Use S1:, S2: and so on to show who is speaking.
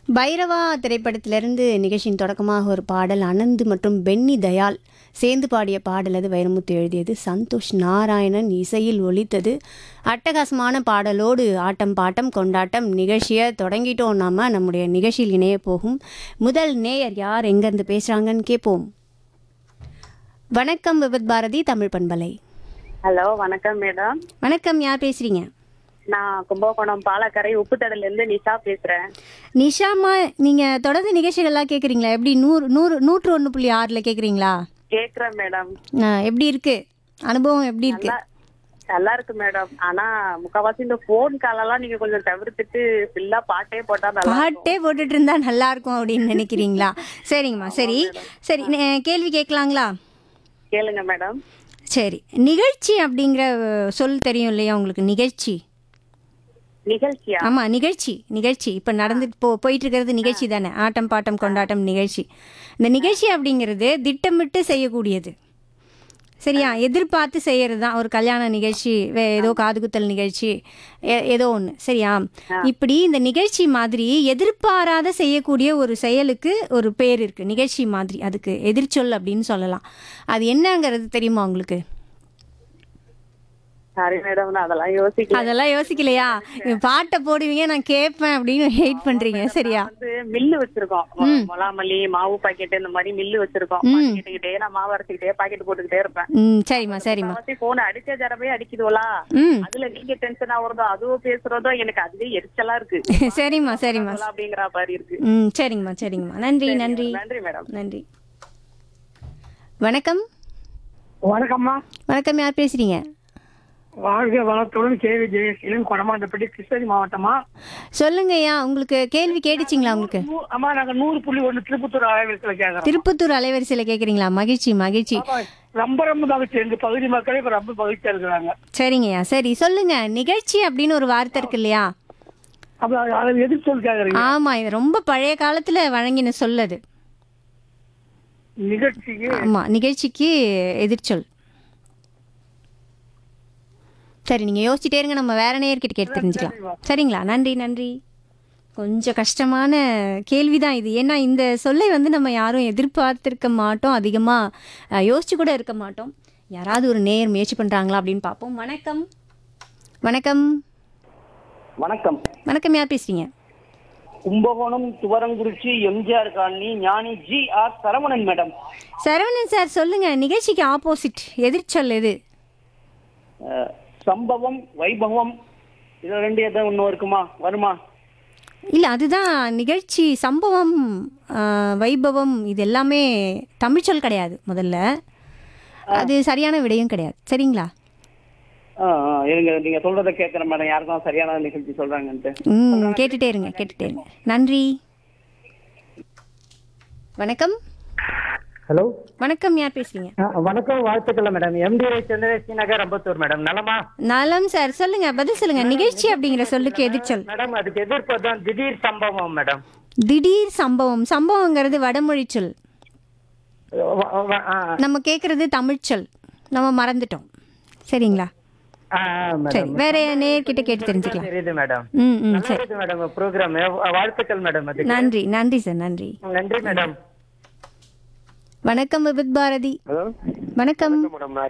S1: பைரவா திரைப்படத்திலிருந்து நிகழ்ச்சியின் தொடக்கமாக ஒரு பாடல் அனந்த் மற்றும் பென்னி தயாள் சேர்ந்து பாடிய பாடல் அது வைரமுத்து எழுதியது சந்தோஷ் நாராயணன் இசையில் ஒலித்தது அட்டகாசமான பாடலோடு ஆட்டம் பாட்டம் கொண்டாட்டம் நிகழ்ச்சியை தொடங்கிட்டோம் நாம நம்முடைய நிகழ்ச்சியில் இணைய போகும் முதல் நேயர் யார் எங்கேருந்து பேசுகிறாங்கன்னு கேட்போம் வணக்கம் விபத் பாரதி தமிழ் பண்பலை
S2: ஹலோ வணக்கம் மேடம்
S1: வணக்கம் யார் பேசுகிறீங்க
S2: நான் கும்பகோணம் பாலக்கரை உப்புத்தடல இருந்து நிஷா பேசுறேன்
S1: நிஷாமா நீங்கள் தொடர்ந்து நிகழ்ச்சிகள்லாம் கேட்குறீங்களா எப்படி நூறு நூறு நூற்று ஒன்று புள்ளி ஆறில் கேட்குறீங்களா
S2: கேக்குறேன் மேடம்
S1: எப்படி இருக்கு அனுபவம் எப்படி இருக்கு
S2: நல்லா நல்லா இருக்கு மேடம் ஆனா முக்காவாசி இந்த போன் காலெல்லாம் நீங்க கொஞ்சம் தவிர்த்துட்டு ஃபுல்லா பாட்டே போட்டா நல்லா இருக்கும்.
S1: பாட்டே போட்டுட்டு இருந்தா நல்லா இருக்கும் அப்படின்னு நினைக்கிறீங்களா சரிங்கம்மா சரி சரி நே- கேள்வி கேட்கலாங்களா
S2: கேளுங்க மேடம்
S1: சரி நிகழ்ச்சி அப்படிங்கிற அஹ், சொல் தெரியும் இல்லையா உங்களுக்கு நிகழ்ச்சி
S2: நிகழ்ச்சியா
S1: ஆமா நிகழ்ச்சி நிகழ்ச்சி இப்போ நடந்துட்டு போ போயிட்டு இருக்கிறது நிகழ்ச்சி தானே ஆட்டம் பாட்டம் கொண்டாட்டம் நிகழ்ச்சி இந்த நிகழ்ச்சி அப்படிங்கிறது திட்டமிட்டு செய்யக்கூடியது சரியா எதிர்பார்த்து செய்யறது தான் ஒரு கல்யாண நிகழ்ச்சி வே ஏதோ காதுகுத்தல் நிகழ்ச்சி ஏ- ஏதோ ஒன்று சரியா இப்படி இந்த நிகழ்ச்சி மாதிரி எதிர்பாராத செய்யக்கூடிய ஒரு செயலுக்கு ஒரு பேர் இருக்கு நிகழ்ச்சி மாதிரி அதுக்கு எதிர்ச்சொல் அப்படின்னு சொல்லலாம் அது என்னங்கிறது தெரியுமா உங்களுக்கு
S2: சாரி மேடம் நான் அதெல்லாம் யோசிக்கல
S1: அதெல்லாம் யோசிக்கலையா இவன் பாட்டை போடுவீங்க நான் கேட்பேன் அப்படின்னு வெயிட் பண்றீங்க சரியா
S2: வந்து மில்லு வச்சிருக்கோம் மொளாமல்லி மாவு பாக்கெட் இந்த மாதிரி மில்லு வச்சிருக்கோம் கேட்டுக்கிட்டே நான் மாவு அரைச்சிக்கிட்டே பாக்கெட் போட்டுக்கிட்டே இருப்பேன்
S1: ம் சரிம்மா சரிம்மா
S2: போன் அடிச்ச ஜரமே அடிக்குதுவலா
S1: ம்
S2: அதுல நீங்க டென்ஷன் ஆகுறதோ அதுவும் பேசுறதோ எனக்கு அதுவே எரிச்சலா இருக்கு
S1: சரிம்மா சரிம்மா
S2: அப்படிங்கிற மாதிரி இருக்கு
S1: ம் சரிங்கம்மா சரிங்கம்மா நன்றி நன்றி
S2: நன்றி மேடம்
S1: நன்றி வணக்கம்
S3: வணக்கம்மா
S1: வணக்கம் யார் பேசுறீங்க
S3: வாழ்க வளத்துடன் கேவி ஜெயசீலன் கொடமாண்டப்பட்டி கிருஷ்ணகிரி மாவட்டமா
S1: சொல்லுங்கய்யா உங்களுக்கு கேள்வி கேட்டுச்சிங்களா உங்களுக்கு
S3: நூ- அம்மா நாங்க நூறு புள்ளி ஒண்ணு திருப்பத்தூர் ஆய்வுல கேக்குறோம்
S1: திருப்பத்தூர் அலைவரிசையில் கேட்குறீங்களா மகிழ்ச்சி மகிழ்ச்சி
S3: ஆமா, ரொம்ப ரொம்ப மகிழ்ச்சி எங்க பகுதி மக்களே இப்ப ரொம்ப மகிழ்ச்சியா இருக்கிறாங்க
S1: சரிங்கய்யா சரி சொல்லுங்க நிகழ்ச்சி அப்படின்னு ஒரு வார்த்தை இருக்கு இல்லையா
S3: அப்ப அது- அதை எதிர்த்து கேக்குறீங்க
S1: ஆமா இது ரொம்ப பழைய காலத்துல வழங்கின சொல்லது
S3: நிகழ்ச்சிக்கு
S1: ஆமா நிகழ்ச்சிக்கு எதிர்ச்சொல் சரி நீங்க யோசிச்சுட்டே இருங்க நம்ம வேற நேயர்கிட்ட கேட்டு தெரிஞ்சுக்கலாம் சரிங்களா நன்றி நன்றி கொஞ்சம் கஷ்டமான கேள்விதான் இது ஏன்னா இந்த சொல்லை வந்து நம்ம யாரும் எதிர்பார்த்திருக்க மாட்டோம் அதிகமாக யோசிச்சு கூட இருக்க மாட்டோம் யாராவது ஒரு நேயர் முயற்சி பண்ணுறாங்களா அப்படின்னு பார்ப்போம் வணக்கம் வணக்கம்
S4: வணக்கம்
S1: வணக்கம் யார் பேசுறீங்க
S4: Kumbakonam Thuvarankurichi MGR colony Gnani G R Saravanan madam
S1: Saravanan sir சொல்லுங்க நிகழ்ச்சிக்கு ஆப்போசிட் எதிர்ச்சொல் எது
S4: அஹ், சம்பவம் வைபவம் இது ரெண்டு எதாவது ஒன்றும் இருக்குமா வருமா
S1: இல்லை அதுதான் நிகழ்ச்சி சம்பவம் ஆ, வைபவம் இது எல்லாமே தமிழ்ச்சொல் கிடையாது முதல்ல அது சரியான விடையும் கிடையாது சரிங்களா
S4: ஆ, ஆ, இருங்க நீங்க சொல்றதை கேட்கறேன் மேடம் யாருக்கும் சரியான நிகழ்ச்சி சொல்றாங்கன்ட்டு
S1: ம் கேட்டுட்டே இருங்க கேட்டுட்டே இருங்க நன்றி வணக்கம்
S3: ஹலோ
S1: வணக்கம் யார் பேசுறீங்க
S3: வணக்கம் வாழ்த்துக்கள் மேடம் எம்டி சந்திரசி நகர் அம்பத்தூர் மேடம் நலமா
S1: நலம் சார் சொல்லுங்க பதில் சொல்லுங்க நிகழ்ச்சி அப்படிங்கிற சொல்லுக்கு எதிர்ச்சொல்
S3: மேடம் அதுக்கு எதிர்ப்பு தான் திடீர் சம்பவம் மேடம்
S1: திடீர் சம்பவம் சம்பவங்கிறது வடமொழி சொல்
S3: வ- வ- ஆ,
S1: நம்ம கேட்குறது தமிழ்ச்சொல் நம்ம மறந்துட்டோம் சரிங்களா
S3: ஆ, மேடம்
S1: சரி வேற நேர்கிட்ட கேட்டு தெரிஞ்சுக்கலாம்
S3: தெரியுது மேடம்
S1: ம் ம்
S3: நல்லா
S1: சரி
S3: இருக்கு மேடம் ப்ரோக்ராம் வாழ்த்துக்கள் மேடம் அதுக்கு
S1: நன்றி நன்றி சார் நன்றி
S3: நன்றி மேடம்
S1: வணக்கம் விபித் பாரதி வணக்கம்
S5: மேடம் நான்